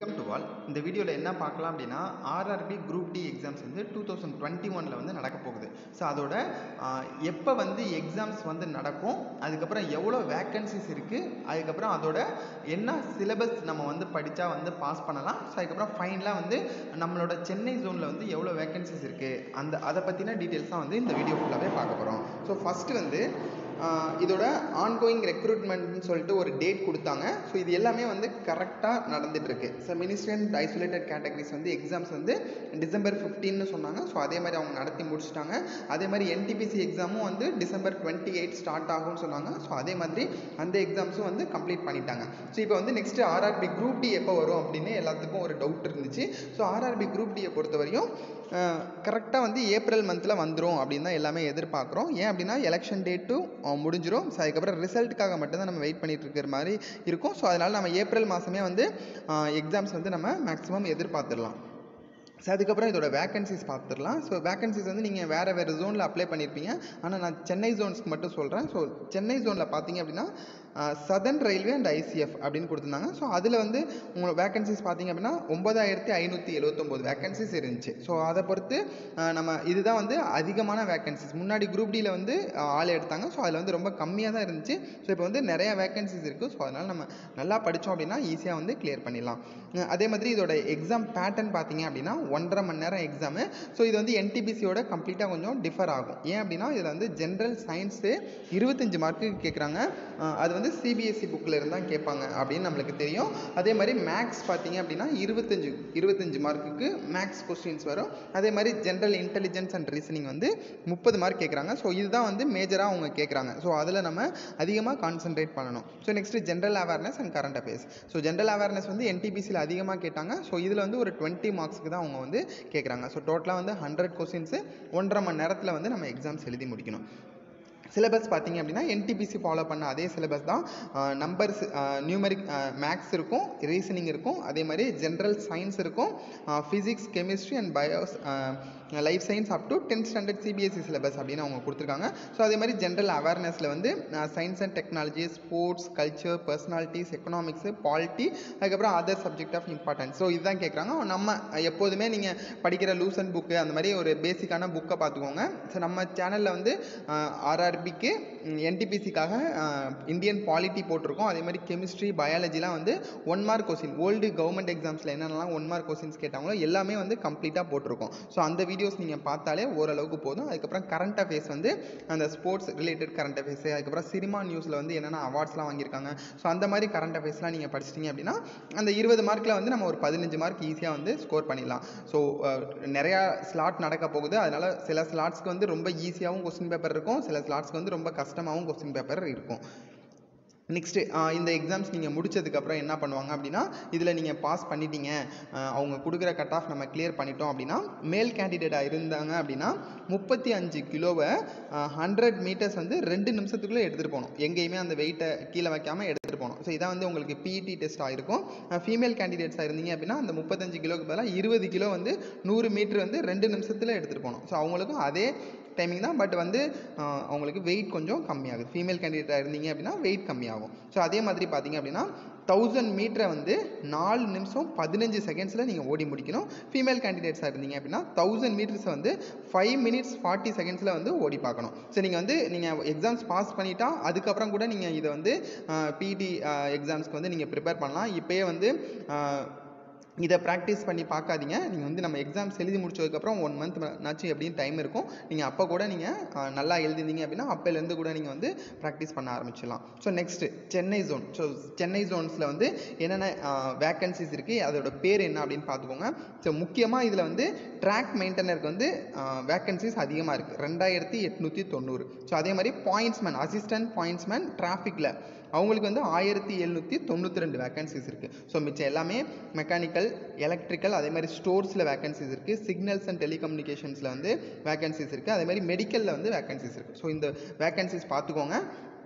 welcome to all இந்த வீடியோவில் என்ன பார்க்கலாம் அப்படின்னா ஆர்ஆர்பி குரூப் டி எக்ஸாம்ஸ் வந்து டூ தௌசண்ட் டுவெண்ட்டி ஒனில் வந்து நடக்க போகுது ஸோ அதோட எப்போ வந்து எக்ஸாம்ஸ் வந்து நடக்கும் அதுக்கப்புறம் எவ்வளோ வேக்கன்சிஸ் இருக்குது அதுக்கப்புறம் அதோட என்ன சிலபஸ் நம்ம வந்து படித்தா வந்து பாஸ் பண்ணலாம் ஸோ அதுக்கப்புறம் ஃபைனலாக வந்து நம்மளோட சென்னை ஜோனில் வந்து எவ்வளோ வேக்கன்சிஸ் இருக்குது அந்த அதை பற்றின டீட்டெயில்ஸ் தான் வந்து இந்த வீடியோ ஃபுல்லாகவே பார்க்க போகிறோம் ஸோ ஃபஸ்ட்டு வந்து ஆஹ் இதோட ஆன்கோயிங் ரெக்ரூட்மெண்ட்னு சொல்லிட்டு ஒரு டேட் கொடுத்தாங்க ஸோ இது எல்லாமே வந்து கரெக்டாக நடந்துகிட்ருக்கு so ministry and isolated categories வந்து எக்ஸாம்ஸ் வந்து டிசம்பர் ஃபிஃப்டீன்னு சொன்னாங்க ஸோ அதே மாதிரி அவங்க நடத்தி முடிச்சிட்டாங்க அதே மாதிரி என்டிபிசி எக்ஸாமும் வந்து டிசம்பர் டுவெண்ட்டி எயிட் ஸ்டார்ட் ஆகும்னு சொன்னாங்க ஸோ அதே மாதிரி அந்த எக்ஸாம்ஸும் வந்து கம்ப்ளீட் பண்ணிட்டாங்க ஸோ இப்போ வந்து நெக்ஸ்ட்டு ஆர்ஆர்பி குரூப் டி எப்போ வரும் அப்படின்னு எல்லாத்துக்கும் ஒரு டவுட் இருந்துச்சு ஸோ ஆர்ஆர்பி குரூப் டியை பொறுத்த வரையும் கரெக்டாக வந்து ஏப்ரல் மந்தில் வந்துடும் அப்படின்னு தான் எல்லாமே எதிர்பார்க்குறோம் ஏன் அப்படின்னா எலெக்ஷன் டேட்டும் முடிஞ்சிடும் ஸோ அதுக்கப்புறம் ரிசல்ட்டுக்காக மட்டும்தான் நம்ம வெயிட் பண்ணிட்டு இருக்கிற மாதிரி இருக்கும் ஸோ அதனால் நம்ம ஏப்ரல் மாதமே வந்து எக்ஸாம்ஸ் வந்து நம்ம மேக்ஸிமம் எதிர்பார்த்துடலாம் ஸோ அதுக்கப்புறம் இதோட வேகன்சிஸ் பார்த்துடலாம் ஸோ வேகன்சிஸ் வந்து நீங்கள் வேறு வேறு ஜோனில் அப்ளை பண்ணியிருப்பீங்க ஆனால் நான் சென்னை ஜோன்ஸ்க்கு மட்டும் சொல்கிறேன் ஸோ சென்னை ஜோனில் பார்த்தீங்க அப்படின்னா சதர்ன் ரயில்வே அண்ட் ஐசிஎஃப் அப்படின்னு கொடுத்துருந்தாங்க ஸோ அதில் வந்து உங்களோட வேகன்சிஸ் பார்த்தீங்க அப்படின்னா ஒன்பதாயிரத்தி ஐநூற்றி எழுபத்தொம்போது வேகன்சிஸ் இருந்துச்சு ஸோ அதை பொறுத்து அஹ், நம்ம இதுதான் வந்து அதிகமான வேகன்சிஸ் முன்னாடி குரூப் டியில் வந்து அஹ், ஆள் எடுத்தாங்க ஸோ அதில் வந்து ரொம்ப கம்மியாக தான் இருந்துச்சு ஸோ இப்போ வந்து நிறைய வேகன்சிஸ் இருக்குது ஸோ அதனால் நம்ம நல்லா படித்தோம் அப்படின்னா ஈஸியாக வந்து கிளியர் பண்ணிடலாம் அஹ், அதே மாதிரி இதோட எக்ஸாம் பேட்டர்ன் பார்த்தீங்க அப்படின்னா ஒன்றரை மணி நேரம் எக்ஸாமு ஸோ இது வந்து என்டிபிசியோட கம்ப்ளீட்டாக கொஞ்சம் டிஃபர் ஆகும் ஏன் அப்படின்னா இதில் வந்து ஜென்ரல் சயின்ஸு இருபத்தஞ்சு மார்க்கு கேட்குறாங்க அது வந்து சிபிஎஸ்சி புக்கில் இருந்து தான் கேட்பாங்க அப்படின்னு நம்மளுக்கு தெரியும் அதே மாதிரி மேக்ஸ் பார்த்தீங்க அப்படின்னா இருபத்தஞ்சு இருபத்தஞ்சு மார்க்குக்கு மேக்ஸ் கொஸ்டின்ஸ் வரும் அதே மாதிரி ஜென்ரல் இன்டெலிஜென்ஸ் அண்ட் ரீசனிங் வந்து முப்பது மார்க் கேட்குறாங்க ஸோ இதுதான் வந்து மேஜராக அவங்க கேட்குறாங்க ஸோ அதில் நம்ம அதிகமாக கான்சென்ட்ரேட் பண்ணணும் so next general awareness and current affairs so general awareness வந்து என்டிபிசியில் அதிகமாக கேட்டாங்க ஸோ இதில் வந்து ஒரு டுவெண்ட்டி மார்க்ஸ்க்கு தான் அவங்க வந்து கேட்குறாங்க ஸோ டோட்டலாக வந்து ஹண்ட்ரட் கொஸ்டின்ஸு ஒன்றரை மணி நேரத்தில் வந்து நம்ம எக்ஸாம்ஸ் எழுதி முடிக்கணும் சிலபஸ் பார்த்தீங்க அப்படின்னா என்டிபிசி ஃபாலோ பண்ண அதே சிலபஸ் தான் நம்பர்ஸ் நியூமரிக் மேக்ஸ் இருக்கும் ரீசனிங் இருக்கும் அதே மாதிரி ஜென்ரல் சயின்ஸ் இருக்கும் physics chemistry and bios life science up to tenth standard CBSE syllabus அப்படின்னு அவங்க கொடுத்துருக்காங்க ஸோ அதே மாதிரி ஜென்ரல் அவேர்னஸில் வந்து science and technology sports culture personalities economics polity அதுக்கப்புறம் other subject of importance so இதுதான் கேட்குறாங்க நம்ம எப்போதுமே நீங்கள் படிக்கிற லூசன் புக்கு அந்த மாதிரி ஒரு பேசிக்கான புக்கை பார்த்துக்கோங்க ஸோ நம்ம சேனலில் வந்து ஆர்ஆர்பிக்கு என்டிபிசிக்காக இந்தியன் பாலிட்டி போட்டிருக்கோம் அதே மாதிரி கெமிஸ்ட்ரி பயாலஜிலாம் வந்து one mark question old government எக்ஸாம்ஸில் என்னென்னலாம் ஒன் மார்க் கொஸ்டின்ஸ் கேட்டாங்களோ எல்லாமே வந்து கம்ப்ளீட்டாக போட்டிருக்கோம் ஸோ அந்த வீடியோஸ் நீங்கள் பார்த்தாலே ஓரளவுக்கு போதும் அதுக்கப்புறம் கரண்ட் அஃபேர்ஸ் வந்து அந்த ஸ்போர்ட்ஸ் ரிலேட்டட் கரண்ட் அஃபேர்ஸ் அதுக்கப்புறம் சினிமா நியூஸில் வந்து என்னென்ன அவார்ட்ஸ்லாம் வாங்கியிருக்காங்க ஸோ அந்த மாதிரி கரண்ட் அஃபேர்ஸ்லாம் நீங்கள் படிச்சிட்டிங்க அப்படின்னா அந்த இருபது மார்க்கில் வந்து நம்ம ஒரு பதினஞ்சு மார்க் ஈஸியாக வந்து ஸ்கோர் பண்ணிடலாம் ஸோ நிறையா ஸ்லாட் நடக்க போகுது அதனால் சில ஸ்லாட்ஸ்க்கு வந்து ரொம்ப ஈஸியாகவும் கொஸ்டின் பேப்பர் இருக்கும் சில ஸ்லாட்ஸ்க்கு வந்து ரொம்ப கஷ்டமாகவும் கொஸ்டின் பேப்பர் இருக்கும் நெக்ஸ்ட்டு இந்த எக்ஸாம்ஸ் நீங்கள் முடிச்சதுக்கப்புறம் என்ன பண்ணுவாங்க அப்படின்னா இதில் நீங்கள் பாஸ் பண்ணிட்டீங்க அஹ் அவங்க கொடுக்குற கட் ஆஃப் நம்ம கிளியர் பண்ணிட்டோம் அப்படின்னா மேல் கேண்டிடேட்டாக இருந்தாங்க அப்படின்னா முப்பத்தி அஞ்சு கிலோவை ஹண்ட்ரட் மீட்டர்ஸ் வந்து ரெண்டு நிமிஷத்துக்குள்ளே எடுத்துகிட்டு போகணும் எங்கேயுமே அந்த வெயிட்டை கீழே வைக்காமல் எடுத்துகிட்டு போகணும் ஸோ இதான் வந்து உங்களுக்கு பிஇடி டெஸ்ட் ஆகிருக்கும் ஃபீமேல் கேண்டிடேட்ஸாக இருந்தீங்க அப்படின்னா அந்த முப்பத்தஞ்சு கிலோக்கு பதிலாக இருபது கிலோ வந்து நூறு மீட்ரு வந்து ரெண்டு நிமிஷத்தில் எடுத்துகிட்டு போகணும் ஸோ அவங்களுக்கும் அதே டைமிங் தான் பட் வந்து அஹ், அவங்களுக்கு வெயிட் கொஞ்சம் கம்மியாகுது ஃபீமேல் கேண்டிடேட்டாக இருந்தீங்க அப்படின்னா வெயிட் கம்மியாகும் ஸோ அதே மாதிரி பார்த்தீங்க அப்படின்னா தௌசண்ட் மீட்டரை வந்து நாலு நிமிஷம் பதினஞ்சு செகண்ட்ஸில் நீங்கள் ஓடி முடிக்கணும் ஃபீமேல் கேண்டிடேட்ஸாக இருந்தீங்க அப்படின்னா தௌசண்ட் மீட்டர்ஸை வந்து ஃபைவ் மினிட்ஸ் ஃபார்ட்டி செகண்ட்ஸில் வந்து ஓடி பார்க்கணும் ஸோ நீங்கள் வந்து நீங்கள் எக்ஸாம்ஸ் பாஸ் பண்ணிட்டா அதுக்கப்புறம் கூட நீங்கள் இதை வந்து பிடி எக்ஸாம்ஸ்க்கு வந்து நீங்கள் ப்ரிப்பேர் பண்ணலாம் இப்போயே வந்து அஹ், இதை ப்ராக்டிஸ் பண்ணி பார்க்காதீங்க நீங்கள் வந்து நம்ம எக்ஸாம்ஸ் எழுதி முடிச்சதுக்கப்புறம் ஒன் மந்த் நாச்சும் எப்படியும் டைம் இருக்கும் நீங்கள் அப்போ கூட நீங்கள் நல்லா எழுதிருந்தீங்க அப்படின்னா அப்போலேருந்து கூட நீங்கள் வந்து ப்ராக்டிஸ் பண்ண ஆரம்பிச்சிடலாம் so next Chennai zone so Chennai ஜோன்ஸில் வந்து என்னென்ன வேக்கன்சிஸ் இருக்குது அதோட பேர் என்ன அப்படின்னு பார்த்துக்கோங்க ஸோ முக்கியமாக இதில் வந்து ட்ராக் மெயின்டனருக்கு வந்து வேக்கன்சிஸ் அதிகமாக இருக்குது ரெண்டாயிரத்தி எட்நூற்றி தொண்ணூறு ஸோ அதே மாதிரி பாயிண்ட்ஸ்மேன் அசிஸ்டன்ட் பாயிண்ட்ஸ்மேன் டிராஃபிக்கில் அவங்களுக்கு வந்து ஆயிரத்தி எழுநூற்றி தொண்ணூற்றி ரெண்டு வேக்கன்சிஸ் இருக்குது ஸோ மிச்சம் எல்லாமே மெக்கானிக்கல் எலக்ட்ரிக்கல் அதே மாதிரி ஸ்டோர்ஸில் வேக்கன்சிஸ் இருக்குது சிக்னல்ஸ் அண்ட் டெலிகம்யூனிகேஷன்ஸில் வந்து வேக்கன்சிஸ் இருக்குது அதே மாதிரி மெடிக்கலில் வந்து வேக்கன்சிஸ் இருக்குது ஸோ இந்த வேக்கன்சிஸ் பார்த்துக்கோங்க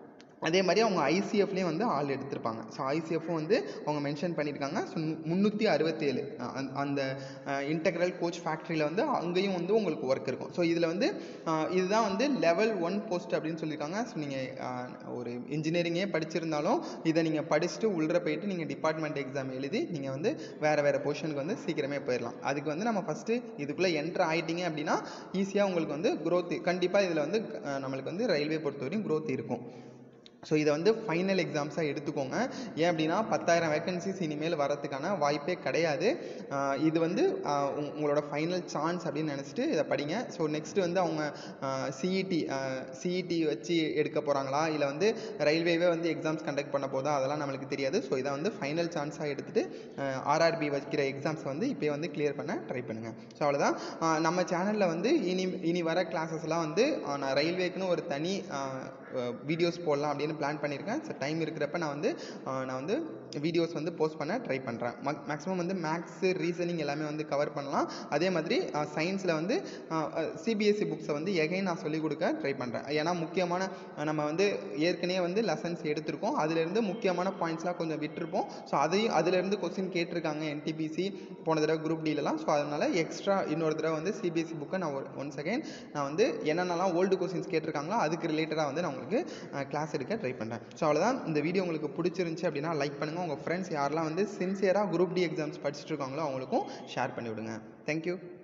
அதே மாதிரி அவங்க ஐசிஎஃப்லேயும் வந்து ஆள் எடுத்திருப்பாங்க ஸோ ஐசிஎஃப்பும் வந்து அவங்க மென்ஷன் பண்ணியிருக்காங்க ஸோ முந்நூற்றி அறுபத்தேழு அந்த இன்டெக்ரல் கோச் ஃபேக்ட்ரியில் வந்து அங்கேயும் வந்து உங்களுக்கு ஒர்க் இருக்கும் ஸோ இதில் வந்து அஹ், இதுதான் வந்து லெவல் ஒன் போஸ்ட் அப்படின்னு சொல்லியிருக்காங்க ஸோ நீங்கள் ஒரு இன்ஜினியரிங்கே படிச்சிருந்தாலும் இதை நீங்கள் படிச்சுட்டு உள்ளே போயிட்டு நீங்கள் டிபார்ட்மெண்ட் எக்ஸாம் எழுதி நீங்கள் வந்து வேறு வேறு பொசிஷனுக்கு வந்து சீக்கிரமே போயிடலாம் அதுக்கு வந்து நம்ம ஃபஸ்ட்டு இதுக்குள்ளே என்ட்ரு ஆயிட்டீங்க அப்படின்னா ஈஸியாக உங்களுக்கு வந்து growth கண்டிப்பாக இதில் வந்து அஹ், நம்மளுக்கு வந்து ரயில்வே பொறுத்தவரையும் growth இருக்கும் ஸோ இதை வந்து ஃபைனல் எக்ஸாம்ஸாக எடுத்துக்கோங்க ஏன் அப்படின்னா பத்தாயிரம் வேகன்சிஸ் இனிமேல் வரதுக்கான வாய்ப்பே கிடையாது ஆஹ் இது வந்து ஆஹ் உங்- உங்களோட ஃபைனல் சான்ஸ் அப்படின்னு நினச்சிட்டு இதை படிங்க ஸோ நெக்ஸ்ட் வந்து அவங்க சிஇடி சிஇடி வச்சு எடுக்க போகிறாங்களா இல்லை வந்து ரயில்வேவே வந்து எக்ஸாம்ஸ் கண்டக்ட் பண்ண போதா அதெல்லாம் நம்மளுக்கு தெரியாது ஸோ இதை வந்து ஃபைனல் சான்ஸாக எடுத்துகிட்டு ஆர்ஆர்பி வைக்கிற எக்ஸாம்ஸை வந்து இப்போயே வந்து கிளியர் பண்ண ட்ரை பண்ணுங்கள் ஸோ அவ்வளோதான் ஆஹ் நம்ம சேனலில் வந்து இனி இனி வர கிளாஸஸ்லாம் வந்து ஆஹ் நான் ரயில்வேக்குன்னு ஒரு தனி வீடியோஸ் போடலாம் அப்படின்னு பிளான் பண்ணியிருக்கேன் ஸோ டைம் இருக்கிறப்ப நான் வந்து ஆஹ் நான் வந்து வீடியோஸ் வந்து போஸ்ட் பண்ண ட்ரை பண்ணுறேன் மேக்ஸிமம் வந்து மேக்ஸு ரீசனிங் எல்லாமே வந்து கவர் பண்ணலாம் அதே மாதிரி சயின்ஸில் வந்து சிபிஎஸ்சி புக்ஸை வந்து எகைன் நான் சொல்லிக் கொடுக்க ட்ரை பண்ணுறேன் ஏன்னா முக்கியமான அஹ் நம்ம வந்து ஏற்கனவே வந்து லெசன்ஸ் எடுத்திருக்கோம் அதுலேருந்து முக்கியமான பாயிண்ட்ஸ்லாம் கொஞ்சம் விட்டுருப்போம் ஸோ அதையும் அதுலேருந்து கொஸ்டின் கேட்டிருக்காங்க என்டிபிசி போன தடவை குரூப் டிலலாம் ஸோ அதனால் எக்ஸ்ட்ரா இன்னொரு தடவை வந்து சிபிஎஸ்சி புக்கை நான் ஒரு ஒன் செகண்ட் நான் வந்து என்னென்னலாம் ஓல்டு கொஸ்டின்ஸ் கேட்டிருக்காங்களோ அதுக்கு ரிலேட்டடாக வந்து நான் உங்களுக்கு கிளாஸ் எடுக்க ட்ரை பண்ணுறேன் ஸோ அவ்வளோதான் இந்த வீடியோ உங்களுக்கு பிடிச்சிருந்துச்சி அப்படின்னா லைக் பண்ணுங்கள் உங்கள் ஃப்ரெண்ட்ஸ் யாரெல்லாம் வந்து சின்சியராக குரூப் டி எக்ஸாம்ஸ் படிச்சுட்டு இருக்காங்களோ அவங்களுக்கும் ஷேர் பண்ணி விடுங்க தேங்க்யூ